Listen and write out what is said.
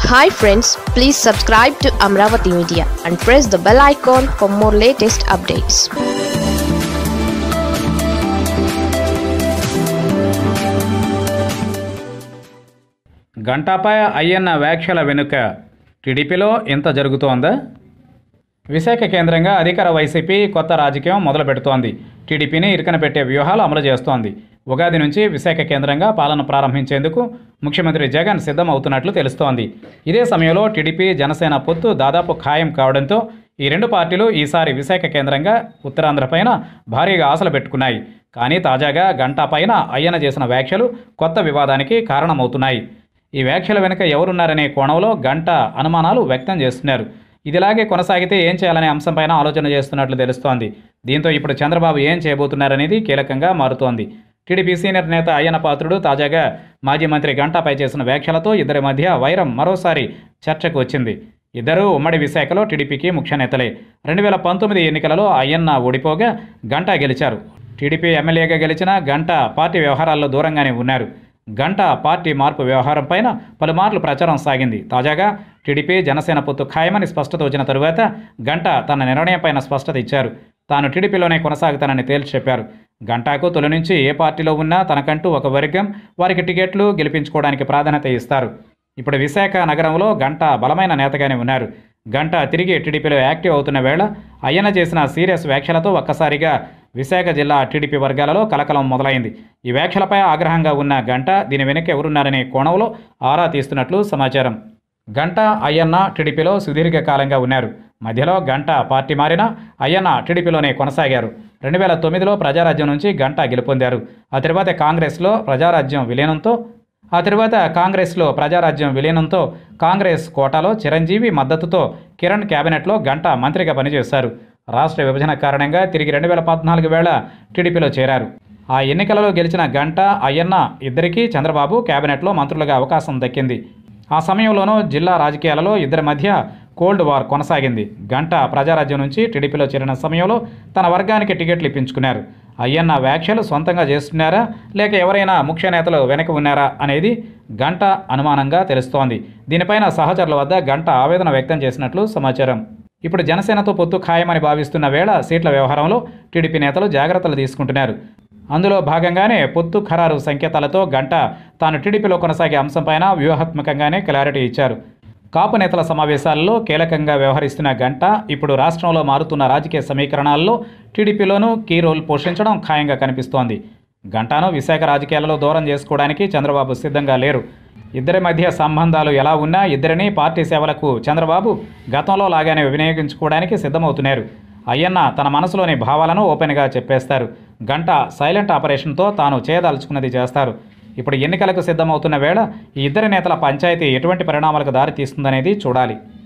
hi friends please subscribe to Amaravati media and press the bell icon for more latest updates గంటాపై అయ్యన్న వ్యాఖ్యల వెనుక టీడీపీలో ఇంత జరుగుతోందా విశాఖ కేంద్రంగా అధికార వైసీపీ కొత్త రాజకీయం మొదలు పెడుతోంది టీడీపీని ఇరుకన పెట్టే వ్యూహాలు అమలు చేస్తోంది ఉగాది నుంచి విశాఖ కేంద్రంగా పాలన ప్రారంభించేందుకు ముఖ్యమంత్రి జగన్ సిద్ధం అవుతున్నట్లు తెలుస్తోంది ఇదే సమయంలో టీడీపీ జనసేన పొత్తు దాదాపు ఖాయం కావడంతో ఈ రెండు పార్టీలు ఈసారి విశాఖ కేంద్రంగా ఉత్తరాంధ్ర పైన భారీగా ఆశలు పెట్టుకున్నాయి కానీ తాజాగా గంటా పైన అయ్యన చేసిన వ్యాఖ్యలు కొత్త వివాదానికి కారణమవుతున్నాయి ఈ వ్యాఖ్యల వెనుక ఎవరున్నారనే కోణంలో గంట అనుమానాలు వ్యక్తం చేస్తున్నారు ఇదిలాగే కొనసాగితే ఏం చేయాలనే అంశంపైన ఆలోచన చేస్తున్నట్లు తెలుస్తోంది దీంతో ఇప్పుడు చంద్రబాబు ఏం చేయబోతున్నారనేది కీలకంగా మారుతోంది టీడీపీ సీనియర్ నేత అయ్యన పాత్రుడు తాజాగా మాజీ మంత్రి గంటాపై చేసిన వ్యాఖ్యలతో ఇద్దరి మధ్య వైరం మరోసారి చర్చకు వచ్చింది ఇద్దరు ఉమ్మడి విశాఖలో టీడీపీకి ముఖ్య నేతలే రెండు వేల పంతొమ్మిది ఎన్నికలలో అయ్యన్న ఓడిపోగా గంటా గెలిచారు టీడీపీ ఎమ్మెల్యేగా గెలిచిన గంట పార్టీ వ్యవహారాల్లో దూరంగానే ఉన్నారు గంట పార్టీ మార్పు వ్యవహారం పైన పలుమార్లు ప్రచారం సాగింది తాజాగా టీడీపీ జనసేన పొత్తు ఖాయమని స్పష్టత వచ్చిన తరువాత గంట తన నిర్ణయం పైన స్పష్టత ఇచ్చారు తాను టీడీపీలోనే కొనసాగుతానని తేల్చి చెప్పారు గంటాకు తొలి నుంచి ఏ పార్టీలో ఉన్నా తనకంటూ ఒక వర్గం వారికి టికెట్లు గెలిపించుకోవడానికి ప్రాధాన్యత ఇస్తారు ఇప్పుడు విశాఖ నగరంలో గంట బలమైన నేతగానే ఉన్నారు గంట తిరిగి టీడీపీలో యాక్టివ్ అవుతున్న వేళ అయ్యన చేసిన సీరియస్ వ్యాఖ్యలతో ఒక్కసారిగా విశాఖ జిల్లా టీడీపీ వర్గాలలో కలకలం మొదలైంది ఈ వ్యాఖ్యలపై ఆగ్రహంగా ఉన్న గంట దీని వెనుక ఎవరున్నారనే కోణంలో ఆరా తీస్తున్నట్లు సమాచారం గంట అయ్యన్న టీడీపీలో సుదీర్ఘ కాలంగా ఉన్నారు మధ్యలో గంట పార్టీ మారినా అయ్యన్న టీడీపీలోనే కొనసాగారు రెండు వేల తొమ్మిదిలో ప్రజారాజ్యం నుంచి గంట గెలుపొందారు ఆ తర్వాత కాంగ్రెస్లో ప్రజారాజ్యం విలీనంతో ఆ తర్వాత కాంగ్రెస్లో ప్రజారాజ్యం విలీనంతో కాంగ్రెస్ కోటాలో చిరంజీవి మద్దతుతో కిరణ్ కేబినెట్లో గంట మంత్రిగా పనిచేశారు రాష్ట్ర విభజన కారణంగా తిరిగి రెండు వేల పద్నాలుగు వేళ టీడీపీలో చేరారు ఆ ఎన్నికలలో గెలిచిన గంట అయ్యన్న ఇద్దరికీ చంద్రబాబు కేబినెట్లో మంత్రులుగా అవకాశం దక్కింది ఆ సమయంలోనూ జిల్లా రాజకీయాలలో ఇద్దరి మధ్య కోల్డ్ వార్ కొనసాగింది గంట ప్రజారాజ్యం నుంచి టీడీపీలో చేరిన సమయంలో తన వర్గానికి టికెట్లు ఇప్పించుకున్నారు అయ్యన్న వ్యాఖ్యలు సొంతంగా చేస్తున్నారా లేక ఎవరైనా ముఖ్య నేతలు వెనక ఉన్నారా అనేది గంట అనుమానంగా తెలుస్తోంది దీనిపైన సహచరుల వద్ద గంట ఆవేదన వ్యక్తం చేసినట్లు సమాచారం ఇప్పుడు జనసేనతో పొత్తు ఖాయమని భావిస్తున్న వేళ సీట్ల వ్యవహారంలో టీడీపీ నేతలు జాగ్రత్తలు తీసుకుంటున్నారు అందులో భాగంగానే పొత్తు ఖరారు సంకేతాలతో గంట తాను టీడీపీలో కొనసాగే అంశంపైన వ్యూహాత్మకంగానే క్లారిటీ ఇచ్చారు కాపు నేతల సమావేశాల్లో కీలకంగా వ్యవహరిస్తున్న గంట ఇప్పుడు రాష్ట్రంలో మారుతున్న రాజకీయ సమీకరణాల్లో టీడీపీలోనూ కీ రోల్ పోషించడం ఖాయంగా కనిపిస్తోంది గంటాను విశాఖ రాజకీయాలలో దూరం చేసుకోవడానికి చంద్రబాబు సిద్ధంగా లేరు ఇద్దరి మధ్య సంబంధాలు ఎలా ఉన్నా ఇద్దరిని పార్టీ సేవలకు చంద్రబాబు గతంలో లాగానే వినియోగించుకోవడానికి సిద్ధమవుతున్నారు అయ్యన్న తన మనసులోని భావాలను ఓపెన్గా చెప్పేస్తారు గంట సైలెంట్ ఆపరేషన్తో తాను చేయదలుచుకున్నది చేస్తారు ఇప్పుడు ఎన్నికలకు సిద్ధమవుతున్న వేళ ఈ ఇద్దరి నేతల పంచాయతీ ఎటువంటి పరిణామాలకు దారి తీస్తుందనేది చూడాలి